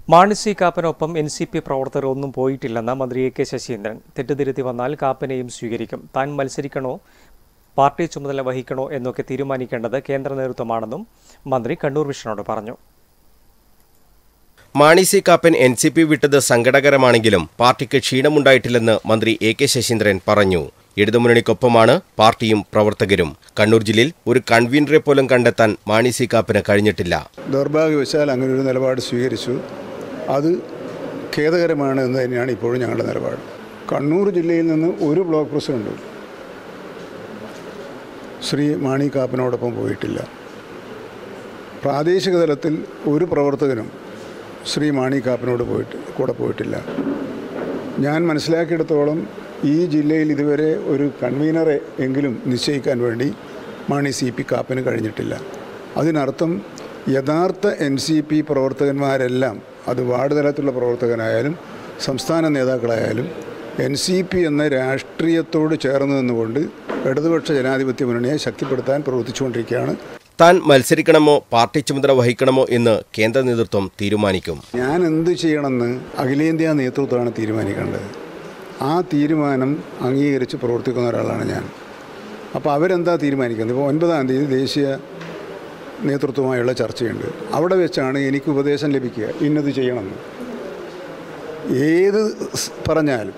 Mani C കാപ്പനൊപ്പം N C P പ്രവർത്തകർ ഒന്നും പോയിട്ടില്ലെന്ന് മന്ത്രി എ കെ ശശീന്ദ്രൻ തെറ്റുതിരുത്തി വന്നാൽ കാപ്പനെയും സ്വീകരിക്കും താൻ മത്സരിക്കണോ പാർട്ടി ചുമതല വഹിക്കണോ എന്നൊക്കെ തീരുമാനിക്കേണ്ടത് കേന്ദ്ര നേതൃത്വമാണെന്നും മന്ത്രി കണ്ണൂർ വിഷനോട് പറഞ്ഞു Mani C Kappan N C P വിട്ടത് സങ്കടകരമാണെങ്കിലും പാർട്ടിക്ക് ക്ഷീണമുണ്ടായിട്ടില്ലെന്ന് മന്ത്രി എ കെ ശശീന്ദ്രൻ പറഞ്ഞു ഇടതുമുന്നണിക്കൊപ്പമാണ് പാർട്ടിയും പ്രവർത്തകരും കണ്ണൂർ ജില്ലയിൽ ഒരു കൺവീനറെ പോലും കണ്ടെത്താൻ മാണി സി കാപ്പന് കഴിഞ്ഞിട്ടില്ല ദൗർഭാഗ്യവശാൽ അങ്ങനെ ഒരു നിലപാട് സ്വീകരിച്ചു അത് ഖേദകരമാണ് എന്ന് തന്നെയാണ് ഇപ്പോഴും ഞങ്ങളുടെ നിലപാട് കണ്ണൂർ ജില്ലയിൽ നിന്ന് ഒരു ബ്ലോക്ക് പ്രസിഡന്റും ശ്രീ മാണി കാപ്പനോടൊപ്പം പോയിട്ടില്ല പ്രാദേശിക തലത്തിൽ ഒരു പ്രവർത്തകനും ശ്രീ മാണി കാപ്പനോട് പോയിട്ട് കൂടെ പോയിട്ടില്ല ഞാൻ മനസ്സിലാക്കിയിടത്തോളം ഈ ജില്ലയിൽ ഇതുവരെ ഒരു കൺവീനറെ എങ്കിലും നിശ്ചയിക്കാൻ വേണ്ടി മാണി സി പി കാപ്പന് കഴിഞ്ഞിട്ടില്ല അതിനർത്ഥം യഥാർത്ഥ എൻ സി പി പ്രവർത്തകന്മാരെല്ലാം അത് വാർഡ് തലത്തിലുള്ള പ്രവർത്തകനായാലും സംസ്ഥാന നേതാക്കളായാലും എൻ സി പി എന്ന രാഷ്ട്രീയത്തോട് ചേർന്ന് നിന്നുകൊണ്ട് ഇടതുപക്ഷ ജനാധിപത്യ മുന്നണിയെ ശക്തിപ്പെടുത്താൻ പ്രവർത്തിച്ചുകൊണ്ടിരിക്കുകയാണ് താൻ മത്സരിക്കണമോ പാർട്ടി ചുമതല വഹിക്കണമോ എന്ന് കേന്ദ്ര നേതൃത്വം തീരുമാനിക്കും ഞാൻ എന്ത് ചെയ്യണമെന്ന് അഖിലേന്ത്യാ നേതൃത്വമാണ് തീരുമാനിക്കേണ്ടത് ആ തീരുമാനം അംഗീകരിച്ച് പ്രവർത്തിക്കുന്ന ഒരാളാണ് ഞാൻ അപ്പോൾ അവരെന്താ തീരുമാനിക്കുന്നത് ഇപ്പോൾ ഒൻപതാം തീയതി ദേശീയ നേതൃത്വമായുള്ള ചർച്ചയുണ്ട് അവിടെ വെച്ചാണ് എനിക്ക് ഉപദേശം ലഭിക്കുക ഇന്നത് ചെയ്യണമെന്ന് ഏത് സ് പറഞ്ഞാലും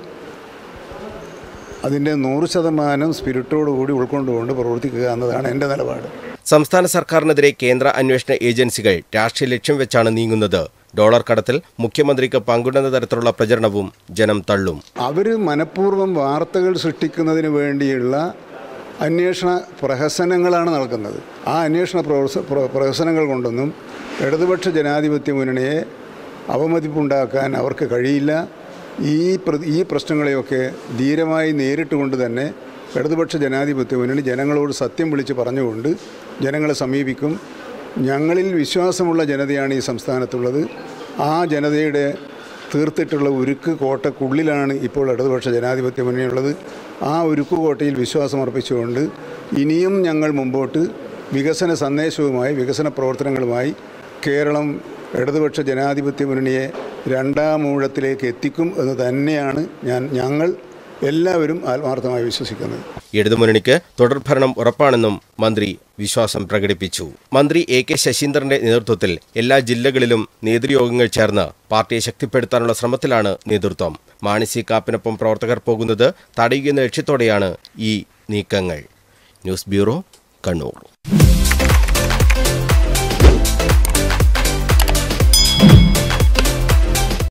അതിൻ്റെ നൂറ് ശതമാനം സ്പിരിറ്റോടുകൂടി ഉൾക്കൊണ്ടുകൊണ്ട് പ്രവർത്തിക്കുക എന്നതാണ് എൻ്റെ നിലപാട് സംസ്ഥാന സർക്കാരിനെതിരെ കേന്ദ്ര അന്വേഷണ ഏജൻസികൾ രാഷ്ട്രീയ ലക്ഷ്യം വെച്ചാണ് നീങ്ങുന്നത് ഡോളർ കടത്തിൽ മുഖ്യമന്ത്രിക്ക് പങ്കുണ്ടെന്ന തരത്തിലുള്ള പ്രചരണവും ജനം തള്ളും അവർ മനഃപൂർവ്വം വാർത്തകൾ സൃഷ്ടിക്കുന്നതിന് വേണ്ടിയുള്ള അന്വേഷണ പ്രഹസനങ്ങളാണ് നടക്കുന്നത് ആ അന്വേഷണ പ്രവർത്ത- പ്ര- പ്രഹസനങ്ങൾ കൊണ്ടൊന്നും ഇടതുപക്ഷ ജനാധിപത്യ മുന്നണിയെ അവമതിപ്പുണ്ടാക്കാൻ അവർക്ക് കഴിയില്ല ഈ പ്ര- ഈ പ്രശ്നങ്ങളെയൊക്കെ ധീരമായി നേരിട്ടുകൊണ്ട് തന്നെ ഇടതുപക്ഷ ജനാധിപത്യ മുന്നണി ജനങ്ങളോട് സത്യം വിളിച്ച് പറഞ്ഞുകൊണ്ട് ജനങ്ങളെ സമീപിക്കും ഞങ്ങളിൽ വിശ്വാസമുള്ള ജനതയാണ് ഈ സംസ്ഥാനത്തുള്ളത് ആ ജനതയുടെ തീർത്തിട്ടുള്ള ഉരുക്ക് കോട്ടക്കുള്ളിലാണ് ഇപ്പോൾ ഇടതുപക്ഷ ജനാധിപത്യ മുന്നണിയുള്ളത് ആ ഉരുക്ക് കോട്ടയിൽ വിശ്വാസമർപ്പിച്ചുകൊണ്ട് ഇനിയും ഞങ്ങൾ മുമ്പോട്ട് വികസന സന്ദേശവുമായി വികസന പ്രവർത്തനങ്ങളുമായി കേരളം ഇടതുപക്ഷ ജനാധിപത്യ മുന്നണിയെ രണ്ടാം ഊഴത്തിലേക്ക് എത്തിക്കും എന്ന് തന്നെയാണ് ഞാൻ ഞങ്ങൾ എല്ലാവരും ആത്മാർത്ഥമായി വിശ്വസിക്കുന്നത് ഇടതുമുന്നണിക്ക് തുടർഭരണം ഉറപ്പാണെന്നും മന്ത്രി വിശ്വാസം പ്രകടിപ്പിച്ചു മന്ത്രി എ കെ ശശീന്ദ്രന്റെ നേതൃത്വത്തിൽ എല്ലാ ജില്ലകളിലും നേതൃയോഗങ്ങൾ ചേർന്ന് പാർട്ടിയെ ശക്തിപ്പെടുത്താനുള്ള ശ്രമത്തിലാണ് നേതൃത്വം മാണി സി കാപ്പിനൊപ്പം പ്രവർത്തകർ പോകുന്നത് തടയുന്ന ലക്ഷ്യത്തോടെയാണ് ഈ നീക്കങ്ങൾ ന്യൂസ് ബ്യൂറോ കണ്ണൂർ